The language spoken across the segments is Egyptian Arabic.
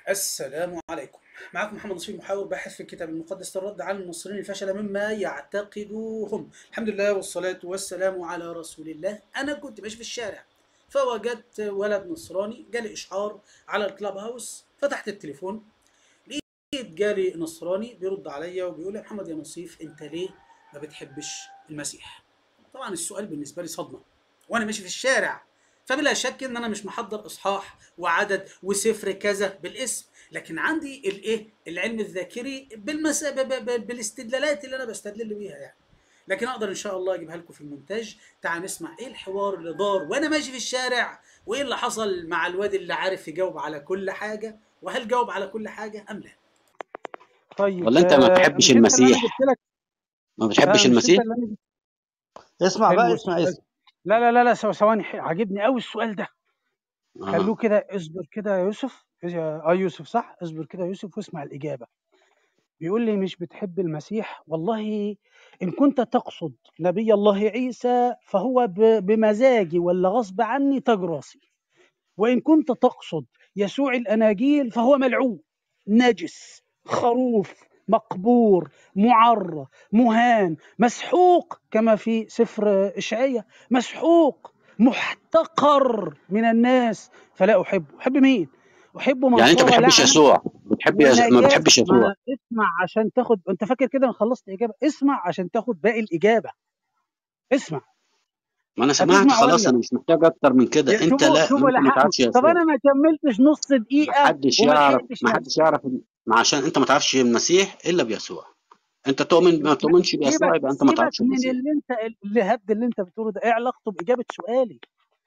السلام عليكم معكم محمد نصير محاور باحث في الكتاب المقدس الرد على المنصرين الفشل مما يعتقدوهم الحمد لله والصلاة والسلام على رسول الله أنا كنت ماشي في الشارع فوجدت ولد نصراني جالي إشعار على الكلاب هاوس فتحت التليفون لقيت جالي نصراني بيرد عليا وبيقول لي يا محمد يا نصيف أنت ليه ما بتحبش المسيح طبعا السؤال بالنسبة لي صدمة وأنا ماشي في الشارع فبلا شك ان انا مش محضر اصحاح وعدد وسفر كذا بالاسم لكن عندي الايه العلم الذاكري بالمس... ب... ب... ب... بالاستدلالات اللي انا بستدل بيها يعني لكن اقدر ان شاء الله اجيبها لكم في المونتاج تعال نسمع ايه الحوار اللي دار وانا ماشي في الشارع وايه اللي حصل مع الواد اللي عارف يجاوب على كل حاجه وهل جاوب على كل حاجه ام لا طيب ولا انت ما آه، بتحبش مش انت اللي انا المسيح جبت لك ما آه، بتحبش مش انت المسيح اللي انا جبت اسمع حلو بقى اسمع السؤال اسمع لا لا لا لا ثو- ثواني ح- عاجبني قوي السؤال ده خلوه اه كده اصبر كده يا يوسف اه يوسف صح اصبر كده يا يوسف واسمع الاجابه بيقول لي مش بتحب المسيح والله ان كنت تقصد نبي الله عيسى فهو ب- بمزاجي ولا غصب عني تاج راسي وإن كنت تقصد يسوع الأناجيل فهو ملعون نجس خروف مقبور معرى مهان مسحوق كما في سفر إشعياء مسحوق محتقر من الناس فلا أحبه أحب مين؟ أحب من يعني انت صار ما بتحبش لعنة يسوع بتحب يس... ما ونجاسة بتحبش يسوع ما اسمع عشان تاخد أنت فاكر كده أنا خلصت إجابة اسمع عشان تاخد باقي الإجابة اسمع ما انا سمعت هتسمع خلاص ولا انا مش محتاج اكتر من كده يا انت شوفوا لا شوفوا انت ما لحقني تعرفش طب يسوع انا ما كملتش نص ما دقيقة حدش وما يعرف لحقتش ما نفسي حدش يعرف ما عشان انت ما تعرفش المسيح الا بيسوع انت تؤمن ما تؤمنش بيسوع سيبك يبقى انت ما سيبك تعرفش من المسيح اللي انت اللي هبد اللي انت بتقوله ده ايه علاقته باجابة سؤالي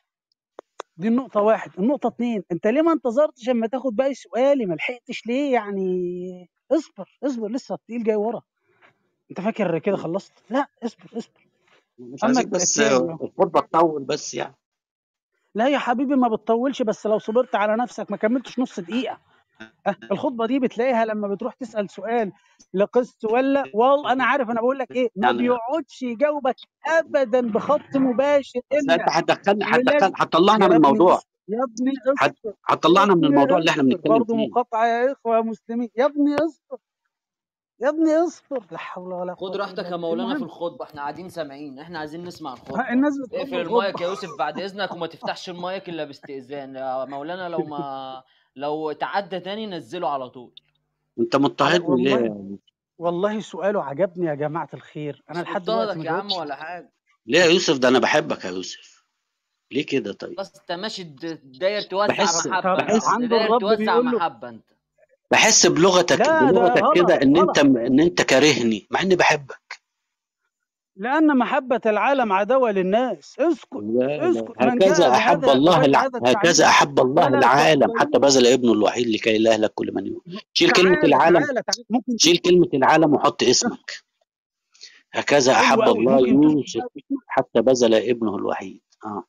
دي النقطة واحد النقطة اتنين انت ليه ما انتظرتش اما تاخد باقي سؤالي ما لحقتش ليه يعني اصبر اصبر لسه التقيل جاي ورا انت فاكر كده خلصت لا اصبر اصبر مش اما عايزك بس التاني الخطبه تطول بس يعني لا يا حبيبي ما بتطولش بس لو صبرت على نفسك ما كملتش نص دقيقة أه الخطبة دي بتلاقيها لما بتروح تسأل سؤال لقس ولا والله أنا عارف أنا بقول لك إيه ما يعني بيقعدش يجاوبك أبدا بخط مباشر بس انت إلا هتدخلني ولازم هتدخل هتطلعنا يا من ابني الموضوع اصبر يا ابني هت... اصبر يا هتطلعنا من ابني الموضوع اللي احنا اصبر بنتكلم برضه فيه مقاطعة يا إخوة مسلمين يا ابني اصبر يا ابني اصبر لا حول ولا خد قوة راحتك إلا يا بالله مولانا في المهم الخطبة احنا قاعدين سامعين احنا عايزين نسمع ها، الخطبة الناس بتحب اقفل المايك الخطبة يا يوسف بعد اذنك وما تفتحش المايك الا باستئذان يا مولانا لو ما لو تعدى تاني نزله على طول انت على مضطهدني ليه والله والله سؤاله عجبني يا جماعة الخير أنا مش لحد دلوقتي مضطهدك ما يا عم جاوبتش ولا حاجة ليه يا يوسف ده انا بحبك يا يوسف ليه كده طيب بس انت ماشي د- داير توزع بحس طب محبة انت بحس عنده داير الرب توزع بيقول له محبة انت بحس بلغتك لا ده بلغتك كده غلط ان انت غلط ان انت كارهني مع اني بحبك لأن محبة العالم عداوة للناس اسكت لا لا اسكت من هكذا جاء احب بهذا الله بغير الع... هذا هكذا التعليم احب الله فلا العالم حتى تقبلوه بذل ابنه الوحيد لكي لا يهلك كل من يؤمن شيل كلمة تعالى العالم تعالى تعالى ممكن شيل تسكت كلمة العالم وحط اسمك هكذا حلو احب قوي الله ممكن تسكت يوسف بقى تسمع حتى بذل ابنه الوحيد اه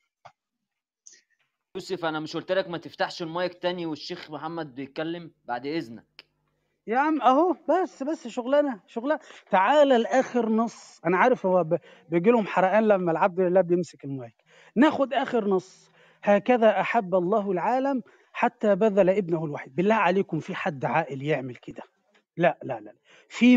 يوسف انا مش قلت لك ما تفتحش المايك تاني والشيخ محمد بيتكلم بعد اذنك يا عم اهو بس بس شغلانه شغلانه تعالى لاخر نص انا عارف هو ب- بيجي لهم حرقان لما العبد لله بيمسك المايك ناخد اخر نص هكذا احب الله العالم حتى بذل ابنه الوحيد بالله عليكم في حد عاقل يعمل كده لا لا لا في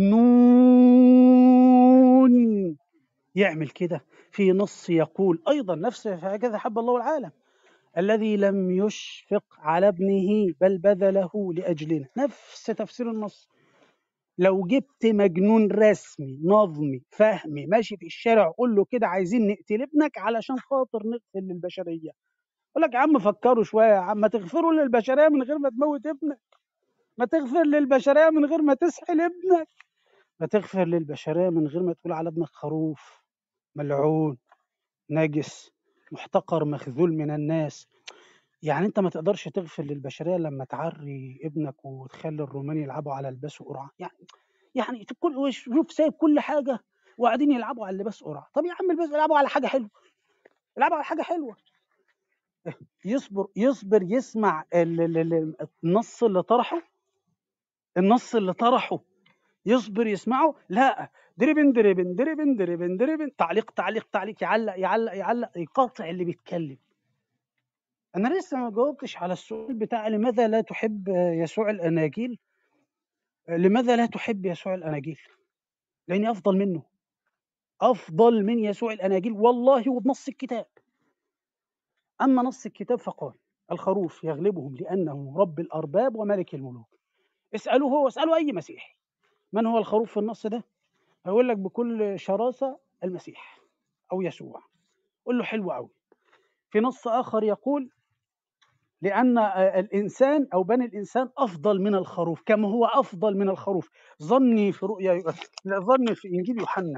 مجنون يعمل كده في نص يقول ايضا نفس هكذا احب الله العالم الذي لم يشفق على ابنه بل بذله لاجلنا نفس تفسير النص لو جبت مجنون رسمي نظمي فهمي ماشي في الشارع قول له كده عايزين نقتل ابنك علشان خاطر نغفر للبشريه يقول لك يا عم فكروا شويه يا عم ما تغفروا للبشريه من غير ما تموت ابنك ما تغفر للبشريه من غير ما تسحل ابنك ما تغفر للبشريه من غير ما تقول على ابنك خروف ملعون نجس محتقر مخذول من الناس يعني انت ما تقدرش تغفر للبشريه لما تعري ابنك وتخلي الرومان يلعبوا على لباس قرعه يعني يعني في كل وش- شوف سايب كل حاجه وقاعدين يلعبوا على اللباس قرعه طب يا عم البس يلعبوا على حاجه حلوه يلعبوا على حاجه حلوه يصبر يصبر يسمع ال- ال- ال- النص اللي طرحه النص اللي طرحه يصبر يسمعه لا دربن دربن دربن دربن دربن تعليق تعليق تعليق يعلق يعلق يعلق يقاطع اللي بيتكلم انا لسه ما جاوبتش على السؤال بتاع لماذا لا تحب يسوع الاناجيل لماذا لا تحب يسوع الاناجيل لاني افضل منه افضل من يسوع الاناجيل والله وبنص الكتاب اما نص الكتاب فقال الخروف يغلبهم لانه رب الارباب وملك الملوك اسالوه هو اسالوا اي مسيحي من هو الخروف في النص ده هيقول لك بكل شراسه المسيح او يسوع قول له حلو قوي في نص اخر يقول لأن آه، الإنسان أو بني الإنسان أفضل من الخروف كما هو أفضل من الخروف ظني في رؤيا لا ظني في إنجيل يوحنا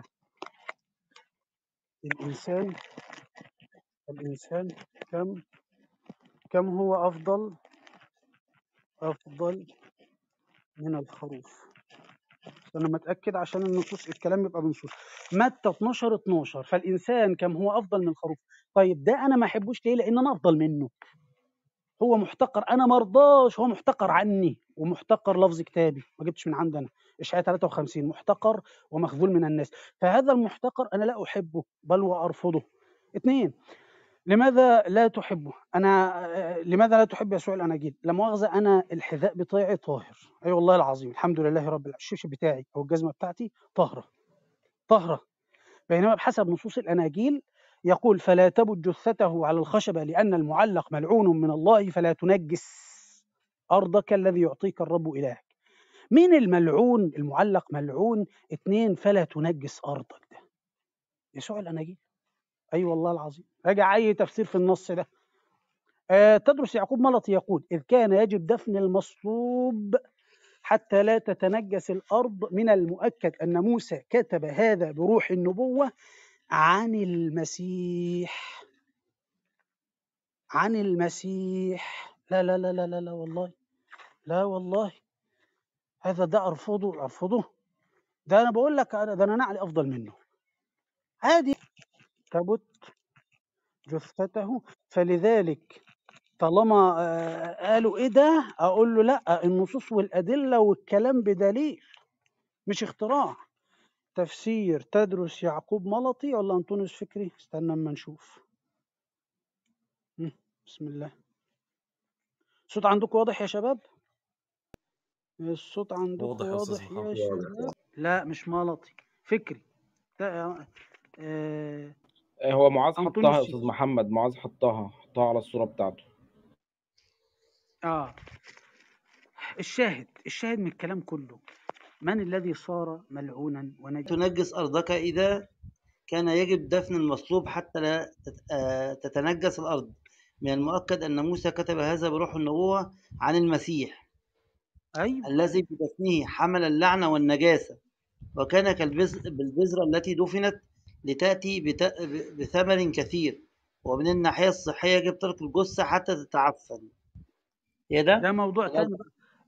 الإنسان الإنسان كم كم هو أفضل أفضل من الخروف أنا متأكد عشان النصوص الكلام يبقى بنصوص متى 12 12 فالإنسان كم هو أفضل من الخروف طيب ده أنا ما أحبوش ليه لأن أنا أفضل منه هو محتقر انا مرضاش هو محتقر عني ومحتقر لفظ كتابي ما جبتش من عندنا اشعياء 53 محتقر ومخذول من الناس فهذا المحتقر انا لا احبه بل وارفضه اثنين لماذا لا تحبه انا آه، لماذا لا تحب يسوع الاناجيل لا مؤاخذه انا الحذاء بتاعي طاهر اي أيوة والله العظيم الحمد لله رب العالمين الشبشب بتاعي او الجزمه بتاعتي طاهره طاهره بينما بحسب نصوص الاناجيل يقول فلا تبت جثته على الخشبة لأن المعلق ملعون من الله فلا تنجس أرضك الذي يعطيك الرب إلهك مين الملعون المعلق ملعون اتنين فلا تنجس أرضك ده يسوع الأناجيل أي أيوة والله العظيم راجع أي تفسير في النص ده آه تدرس يعقوب ملطي يقول إذ كان يجب دفن المصلوب حتى لا تتنجس الأرض من المؤكد أن موسى كتب هذا بروح النبوة عن المسيح عن المسيح لا لا لا لا لا, لا والله لا والله هذا ده ارفضه ارفضه ده انا بقول لك ده انا نعلي افضل منه عادي تبت جثته فلذلك طالما آه، قالوا ايه ده اقول له لا النصوص والادله والكلام بدليل مش اختراع تفسير تدرس يعقوب ملطي ولا أنطونيوس فكري استنى اما نشوف بسم الله الصوت عندكم واضح يا شباب الصوت عندكم واضح, واضح يا شباب لا مش ملطي فكري ده آه هو معاذ حطها يا استاذ محمد معاذ حطها حطها على الصوره بتاعته اه الشاهد الشاهد من الكلام كله من الذي صار ملعونا ونجس تنجس أرضك إذا كان يجب دفن المصلوب حتى لا آه، تتنجس الأرض من المؤكد أن موسى كتب هذا بروح النبوة عن المسيح أيوة. الذي بدفنه حمل اللعنة والنجاسة وكان كالبذرة التي دفنت لتأتي بثمن كثير ومن الناحية الصحية يجب ترك الجثة حتى تتعفن ايه ده؟ ده موضوع ثاني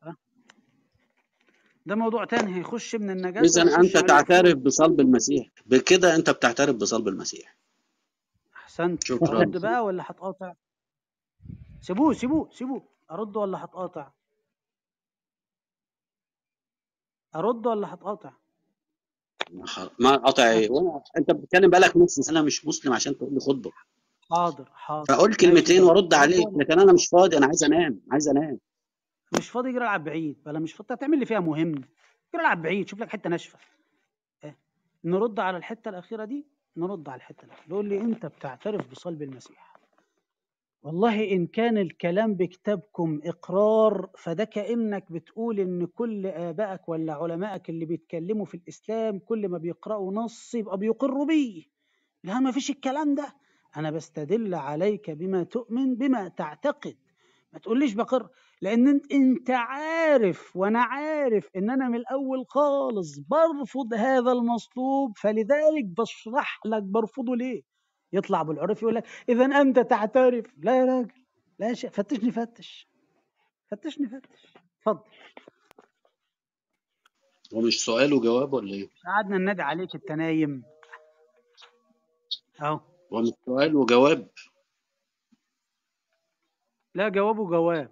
ده موضوع تاني هيخش من النجاسة إذا أنت تعترف بصلب المسيح بكده أنت بتعترف بصلب المسيح أحسنت شكرا أرد بقى ولا هتقاطع؟ سيبوه سيبوه سيبوه أرد ولا هتقاطع؟ أرد ولا هتقاطع؟ ما قاطع ايه انت بتتكلم بقالك نص سنه مش مسلم عشان تقول لي خطبه حاضر حاضر فاقول كلمتين وارد عليك لكن انا مش فاضي انا عايز انام عايز انام مش فاضي يجري العب بعيد ولا مش فاضي تعمل لي فيها مهم يجري العب بعيد شوف لك حته ناشفه إيه؟ نرد على الحته الاخيره دي نرد على الحته الاخيره يقول لي انت بتعترف بصلب المسيح والله ان كان الكلام بكتابكم اقرار فده كانك بتقول ان كل ابائك ولا علمائك اللي بيتكلموا في الاسلام كل ما بيقراوا نص يبقى بيقروا بيه لا ما فيش الكلام ده انا بستدل عليك بما تؤمن بما تعتقد ما تقوليش بقر لان انت انت عارف وانا عارف ان انا من الاول خالص برفض هذا المطلوب فلذلك بشرح لك برفضه ليه يطلع ابو العرف يقول لك اذا انت تعترف لا يا راجل لا شيء فتشني فتش فتشني فتش اتفضل هو مش سؤال وجواب ولا ايه؟ قعدنا ننادي عليك انت نايم اهو هو مش سؤال وجواب لا جوابه جواب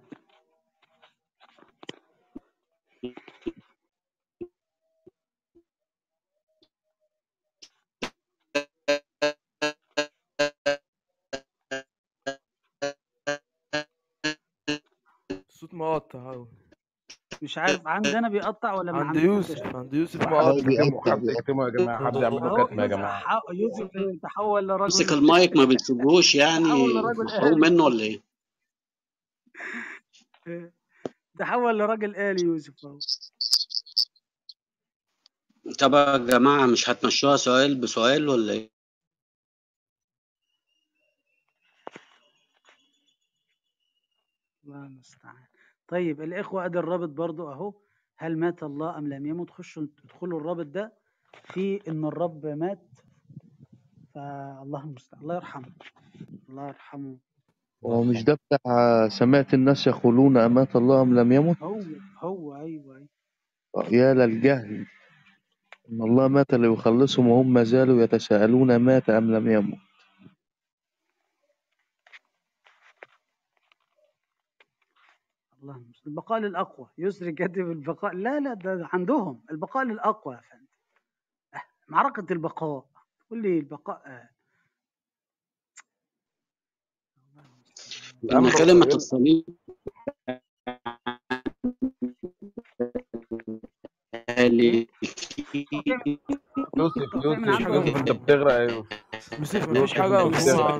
مقطع أوي مش عارف عندنا بيقطع ولا من عند عندكم يوسف كده عند يوسف حد مقطع يكتمه حد يكتمه يا جماعه حد يعمل له اهو كتم يا يوسف جماعه ح- يوسف تحول لرجل مسك المايك ما بتسيبوش يعني تحول لرجل محروم آلي منه ولا ايه؟ تحول لرجل آلي يوسف اهو طب يا جماعة مش هتمشوها سؤال بسؤال ولا ايه؟ الله المستعان طيب الإخوة أدي الرابط برضو أهو هل مات الله أم لم يمت خشوا ادخلوا الرابط ده في إن الرب مات فالله المستعان الله يرحمه الله يرحمه هو مش ده بتاع سمعت الناس يقولون أمات الله أم لم يمت هو هو أيوه أيوه يا للجهل إن الله مات ليخلصهم وهم ما زالوا يتساءلون مات أم لم يمت الله المستعان البقاء للأقوى يسري كاتب البقاء لا لا ده عندهم البقاء للأقوى يا فندم أه، معركة البقاء تقول لي البقاء آه. إن الامر كلمة قليل الصليب آلي يوسف تقطيع من يوسف عنده يوسف انت بتغرق يا يوسف يوسف مفيش يوسف حاجة انت مفهومة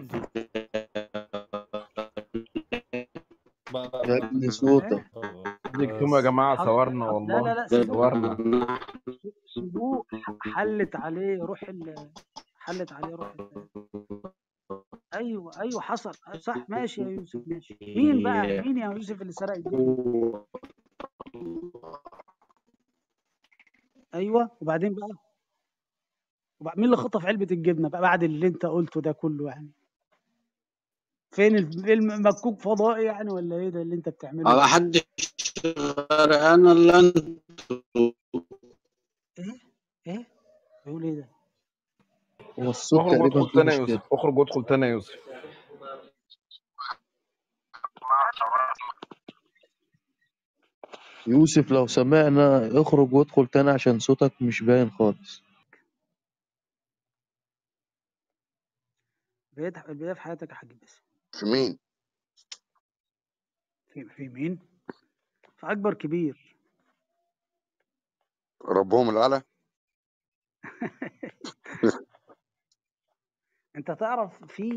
بتغرق عنده يا ابني صوتك حد يكتمه يا جماعه حط صورنا حط لا لا والله لا سيبوه صورنا سيبوه حلت عليه روح ال... حلت عليه روح ال... ايوه ايوه حصل صح ماشي يا يوسف ماشي مين بقى مين يا يوسف اللي سرق الجبنه ايوه وبعدين بقى وبعد مين اللي خطف علبه الجبنه بقى بعد اللي انت قلته ده كله يعني فين الفيلم مكوك فضائي يعني ولا ايه ده اللي انت بتعمله ما ده حدش غرقان الا انتوا ايه ايه بيقول ايه ده هو الصوت اخرج تقريبا وادخل فيه تاني يا مشكلة يوسف اخرج وادخل تاني يا يوسف يوسف لو سمعنا اخرج وادخل تاني عشان صوتك مش باين خالص بداية البداية في حياتك يا حاج باسم في مين؟ في, في مين؟ في أكبر كبير ربهم الأعلى أنت تعرف في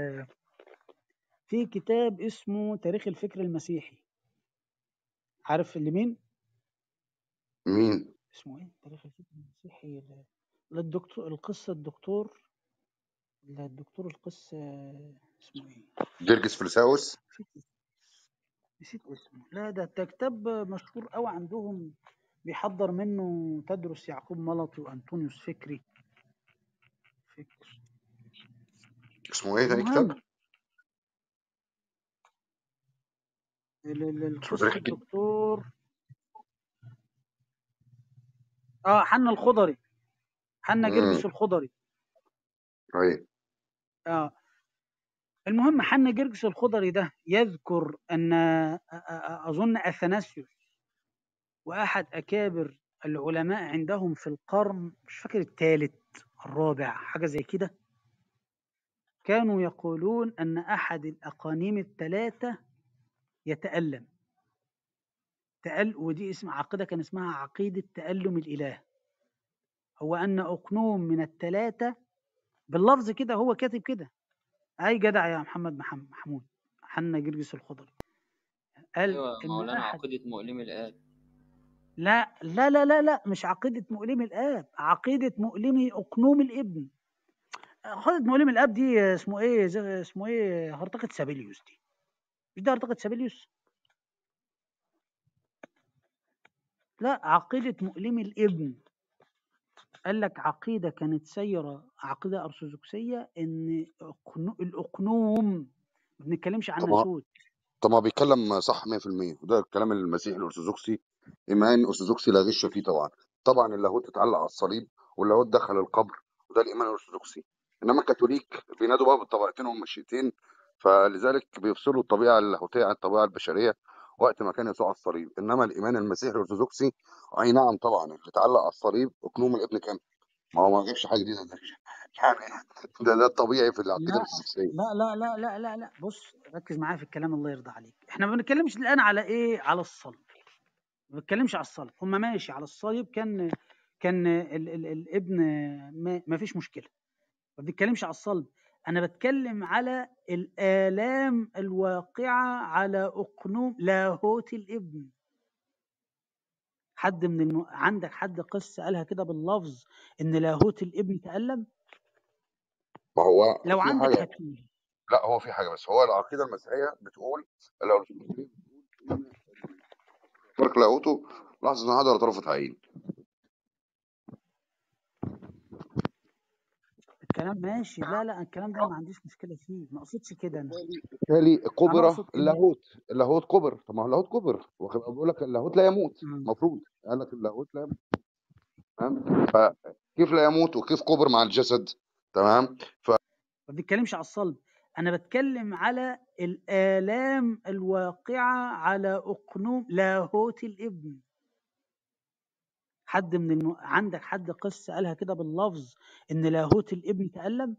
في كتاب اسمه تاريخ الفكر المسيحي عارف اللي مين؟ مين؟ اسمه ايه؟ تاريخ الفكر المسيحي ل- للدكتور القصة الدكتور لا الدكتور القصة اسمه ايه؟ جرجس فلساوس نسيت نسيت اسمه لا ده ده كتاب مشهور قوي عندهم بيحضر منه تدرس يعقوب ملطي وأنطونيوس فكري فكر اسمه ايه تاني كتاب؟ المهم ال- ال- اسمه القصة تاريخ الجن الدكتور اه حنا الخضري حنا جرجس امم الخضري ايوه اه المهم حنا جرجس الخضري ده يذكر ان أ- أ- أ- اظن اثناسيوس واحد اكابر العلماء عندهم في القرن مش فاكر الثالث الرابع حاجه زي كده كانوا يقولون ان احد الاقانيم الثلاثه يتالم تأل ودي اسم عقيده كان اسمها عقيده تالم الاله هو ان اقنوم من الثلاثه باللفظ كده هو كاتب كده اي جدع يا محمد محمد محمود حنا جرجس الخضري قال ايوه ان مولانا احد عقيدة مؤلم الآب لا لا لا لا لا مش عقيده مؤلم الاب عقيده مؤلم اقنوم الابن عقيده مؤلم الاب دي اسمه ايه زي- اسمه ايه هرطقه سابيليوس دي مش ده هرطقه سابيليوس لا عقيده مؤلم الابن قال لك عقيده كانت سيره عقيده ارثوذكسيه ان أقنو- الاقنوم ما بنتكلمش عن طب ما ناسوت طب ما بيتكلم صح 100% وده الكلام المسيحي الارثوذكسي ايمان ارثوذكسي لا غش فيه طبعا طبعا اللاهوت اتعلق على الصليب واللاهوت دخل القبر وده الايمان الارثوذكسي انما الكاثوليك بينادوا بقى بالطبيعتين والمشيئتين فلذلك بيفصلوا الطبيعه اللاهوتيه عن الطبيعه البشريه وقت ما كان يسوع على الصليب انما الايمان المسيحي الارثوذكسي اي نعم طبعا اللي اتعلق على الصليب اقنوم الابن كامل ما هو ما جابش حاجه جديده ده يعني ده ده الطبيعي في العقيده لا الارثوذكسيه لا لا لا لا لا لا بص ركز معايا في الكلام الله يرضى عليك احنا ما بنتكلمش الان على ايه على الصلب ما بنتكلمش على الصلب هم ماشي على الصليب كان كان ال ال الابن ما, ما فيش مشكله ما بنتكلمش على الصلب انا بتكلم على الالام الواقعه على اقنوم لاهوت الابن حد من الم... عندك حد قصه قالها كده باللفظ ان لاهوت الابن تالم ما هو لو في عندك حاجه هاتولي لا هو في حاجه بس هو العقيده المسيحيه بتقول الارثوذكسيه بتقول فرق لاهوته لحظه هذا طرفة عين الكلام ماشي لا لا الكلام ده ما عنديش مشكله فيه ما اقصدش كده انا بالتالي انا قبر اقصد ان اللاهوت اللاهوت قبر طب ما هو اللاهوت قبر واخد- بيقول لك اللاهوت لا يموت مم. المفروض قال لك اللاهوت لا يموت تمام فكيف لا يموت وكيف قبر مع الجسد تمام ما بنتكلمش على الصلب انا بتكلم على الالام الواقعه على اقنوم لاهوت الابن حد من الم... عندك حد قصه قالها كده باللفظ ان لاهوت الابن تالم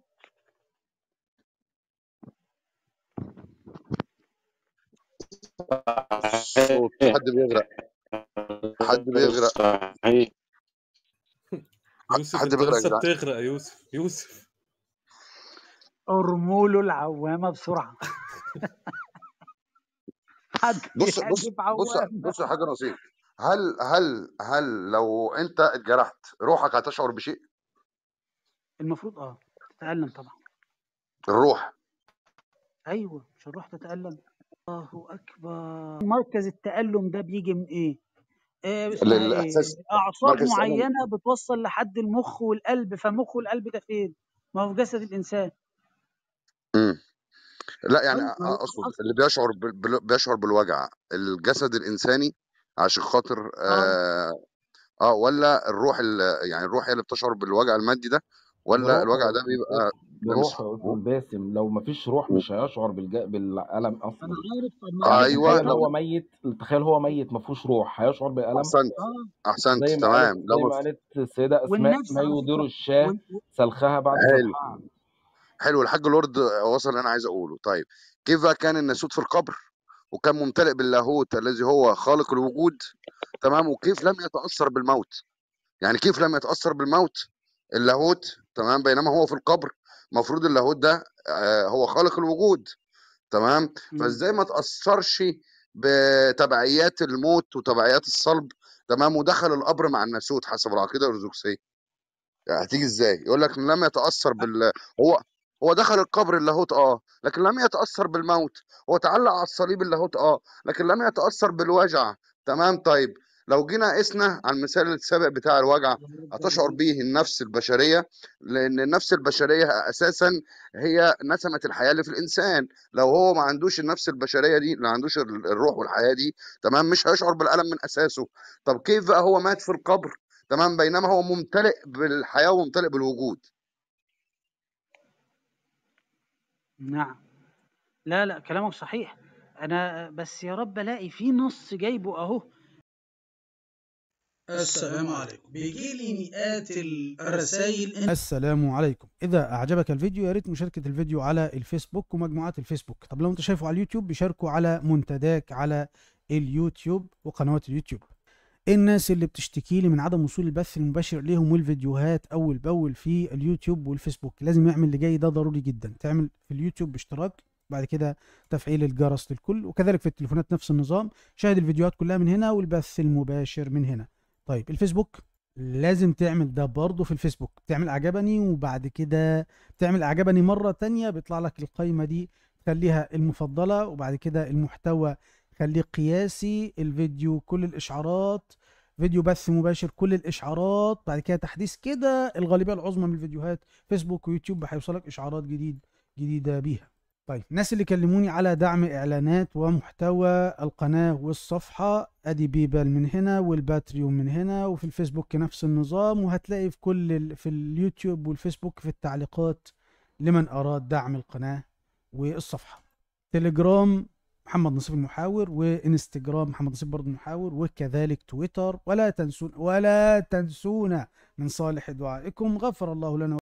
الصوت حد بيغرق حد بيغرق صحيح يوسف حد انت بيغرق يا لسه جدعان بتغرق يا يوسف يوسف ارموا له العوامه بسرعه حد بص بص يحدف بص عوامه بص يا حاج نصير هل هل هل لو انت اتجرحت روحك هتشعر بشيء المفروض اه تتالم طبعا الروح ايوه مش الروح تتالم الله اكبر مركز التالم ده بيجي من ايه آه، اسمها ايه الاحساس اعصاب مركز التألم معينه بتوصل لحد المخ والقلب فمخ والقلب ده فين ما هو في جسد الانسان امم لا يعني ايوه أ- ما هو اقصد اصلا اللي بيشعر بال... بال- بيشعر بالوجع الجسد الانساني عشان خاطر اه اه, آه ولا الروح ال... يعني الروح هي اللي بتشعر بالوجع المادي ده ولا بروح الوجع يا ده استاذ بيبقى باسم بروح لمس يا استاذ باسم لو مفيش روح مش هيشعر بالج... بالالم انا اصلا عارف طب ما يعني ايوه ايوه تخيل هو طبعا ميت تخيل هو ميت مفيهوش روح هيشعر بالالم احسنت اه احسنت زي ما قالت تمام لو زي ما ما في- قالت السيده اسماء والنفس ما على يدير فكره الشاه وال... و- سلخها بعد حلو ذبحها حلو الحاج لورد وصل اللي انا عايز اقوله طيب كيف بقى كان الناسوت في القبر وكان ممتلئ باللاهوت الذي هو خالق الوجود تمام وكيف لم يتاثر بالموت يعني كيف لم يتاثر بالموت اللاهوت تمام بينما هو في القبر المفروض اللاهوت ده آه، هو خالق الوجود تمام مم. فازاي ما تاثرش بتبعيات الموت وتبعيات الصلب تمام ودخل القبر مع الناسوت حسب العقيده الارثوذكسيه يعني هتيجي ازاي يقول لك لم يتاثر بال هو هو دخل القبر اللاهوت اه لكن لم يتاثر بالموت هو تعلق على الصليب اللاهوت اه لكن لم يتاثر بالوجع تمام طيب لو جينا قسنا على المثال السابق بتاع الوجع هتشعر به النفس البشريه لان النفس البشريه اساسا هي نسمه الحياه اللي في الانسان لو هو ما عندوش النفس البشريه دي ما عندوش ال- الروح والحياه دي تمام مش هيشعر بالالم من اساسه طب كيف بقى هو مات في القبر تمام بينما هو ممتلئ بالحياه وممتلئ بالوجود نعم لا لا كلامك صحيح انا بس يا رب الاقي في نص جايبه اهو السلام عليكم بيجي لي مئات الرسائل السلام عليكم اذا اعجبك الفيديو يا ريت مشاركه الفيديو على الفيسبوك ومجموعات الفيسبوك طب لو انت شايفه على اليوتيوب بيشاركوا على منتداك على اليوتيوب وقنوات اليوتيوب الناس اللي بتشتكي لي من عدم وصول البث المباشر ليهم والفيديوهات اول باول في اليوتيوب والفيسبوك لازم يعمل اللي جاي ده ضروري جدا تعمل في اليوتيوب باشتراك بعد كده تفعيل الجرس للكل وكذلك في التليفونات نفس النظام شاهد الفيديوهات كلها من هنا والبث المباشر من هنا طيب الفيسبوك لازم تعمل ده برضه في الفيسبوك تعمل اعجبني وبعد كده تعمل اعجبني مرة تانية بيطلع لك القائمة دي تخليها المفضلة وبعد كده المحتوى خليه قياسي الفيديو كل الاشعارات فيديو بث مباشر كل الاشعارات بعد كده تحديث كده الغالبيه العظمى من الفيديوهات فيسبوك ويوتيوب هيوصلك اشعارات جديد جديده بيها طيب الناس اللي كلموني على دعم اعلانات ومحتوى القناه والصفحه ادي بيبال من هنا والباتريون من هنا وفي الفيسبوك نفس النظام وهتلاقي في كل ال... في اليوتيوب والفيسبوك في التعليقات لمن اراد دعم القناه والصفحه تليجرام محمد نصيب المحاور وانستجرام محمد نصيب برضه المحاور وكذلك تويتر ولا تنسون ولا تنسونا من صالح دعائكم غفر الله لنا